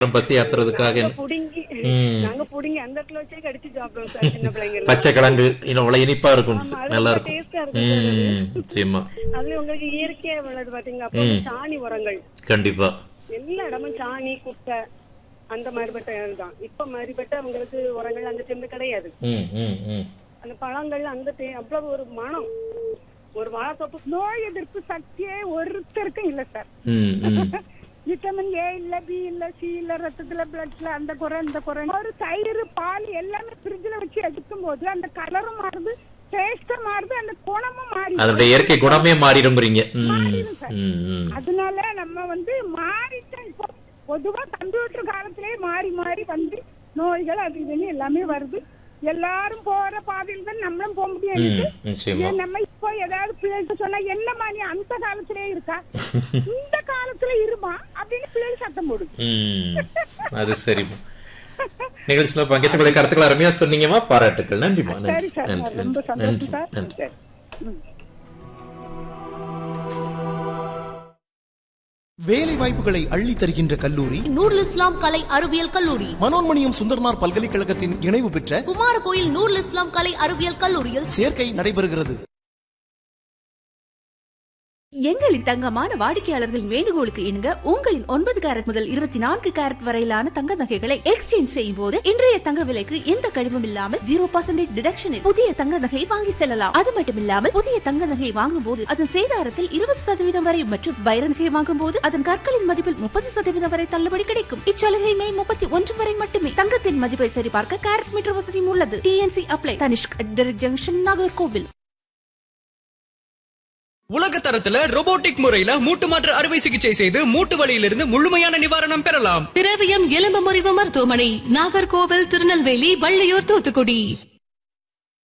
பசி ஆத்துறதுக்காக நாங்க புடுங்கி ம். நாங்க புடுங்கி அந்த இடத்துல வச்சே கடிச்சு சாப்பிடுவோம் சார் சின்ன பிள்ளைங்க பச்சை கிழங்கு இன்னும் அவ்வளவு இனிப்பா இருக்கும் ஆமா, அது நல்லா ரொம்ப இருக்கும் taste ஆ இருக்கும் சார் அது. ம் நிச்சயமா அதுல உங்களுக்கு இயற்கையா உள்ளது பாத்தீங்க அப்புறம் சாணி உரங்கள் கண்டிப்பா எல்லா இடமும் சாணி குப்பை அந்த மாதிரிப்பட்ட தான் இப்ப மாதிரிப்பட்ட உங்களுக்கு உரங்கள் அந்த டைம்ல கிடையாது ம் ம் ம் அந்த பழங்கள் அந்த டை- அவ்வளவு ஒரு மனம் ஒரு வாழைத்தோப்பு நோய் எதிர்ப்பு சக்தியே ஒருத்தருக்கும் இல்ல சார் ம் ம் விட்டமின் ஏ இல்ல பி இல்ல சி இல்ல ரத்தத்துல பிளட்ல அந்த குறை இந்த குறை ஒரு தயிர் பால் எல்லாமே ஃப்ரிட்ஜ்ல வச்சு எடுக்கும் போது அந்த கலரும் மாறுது டேஸ்டும் மாறுது அந்த குணமும் மாறி அதனுடைய இயற்கை குணமே மாறிடும்ங்கிறீங்க ம் மாறிடும் சார். ம் ம் அதனால நம்ம வந்து மாறிட்டோம் இப்போ பொதுவா கம்ப்யூட்டர் காலத்திலே மாறி மாறி வந்து நோய்கள் அது இதுன்னு எல்லாமே வருது எல்லாரும் போற பாதையில் தான் நம்மளும் போக முடியாது ம் நிச்சயமா ஏன் நம்ம இப்போ ஏதாவது பிள்ளைகிட்ட சொன்னா என்னம்மா நீ அந்த காலத்திலே இருக்கா இந்த காலத்துல இருமா அப்படின்னு பிள்ளைகள் சத்தம் போடுது ம் அது சரி நிகழ்ச்சியில பங்கேற்ற கருத்துக்கள் அருமையா சொன்னீங்கம்மா பாராட்டுக்கள் நன்றிமா சரி நன்றி சார் நன்றி ரொம்ப நன்றி நன்றி சந்தோஷம் சார் நன்றி சரி. ம். வேலை வாய்ப்புகளை அள்ளி தருகின்ற கல்லூரி நூருல் இஸ்லாம் கலை அறிவியல் கல்லூரி மனோன்மணியம் சுந்தர்னார் பல்கலைக்கழகத்தின் இணைவு பெற்ற குமாரகோயில் நூருல் இஸ்லாம் கலை அறிவியல் கல்லூரியில் சேர்க்கை நடைபெறுகிறது எங்களின் தங்கமான வாடிக்கையாளர்களின் வேண்டுகோளுக்கு இணங்க உங்களின் ஒன்பது கேரட் முதல் இருபத்தி நான்கு கேரட் வரையிலான தங்க நகைகளை எக்ஸ்சேஞ்ச் செய்யும் போது இன்றைய தங்க விலைக்கு எந்த கழிவும் இல்லாமல் ஜீரோ பர்சன்டேஜ் டிடக்ஷனில் புதிய தங்க நகை வாங்கி செல்லலாம் அது மட்டும் இல்லாமல் புதிய தங்க நகை வாங்கும் போது அதன் சேதாரத்தில் இருபது சதவீதம் வரை மற்றும் வைர நகை வாங்கும் போது அதன் கற்களின் மதிப்பில் முப்பது சதவீதம் வரை தள்ளுபடி கிடைக்கும் இச்சலுகை மே முப்பத்தி ஒன்று வரை மட்டுமே தங்கத்தின் மதிப்பை சரிபார்க்க கேரட் மீட்டர் வசதியும் உள்ளது T N C apply Tanishq junction Nagercoil உலக தரத்துல robotic முறையில மூட்டு மாற்று அறுவை சிகிச்சை செய்து மூட்டு வலியிலிருந்து முழுமையான நிவாரணம் பெறலாம் திரவியம் எலும்பு முறிவு மருத்துவமனை நாகர்கோவில் திருநெல்வேலி வள்ளியூர் தூத்துக்குடி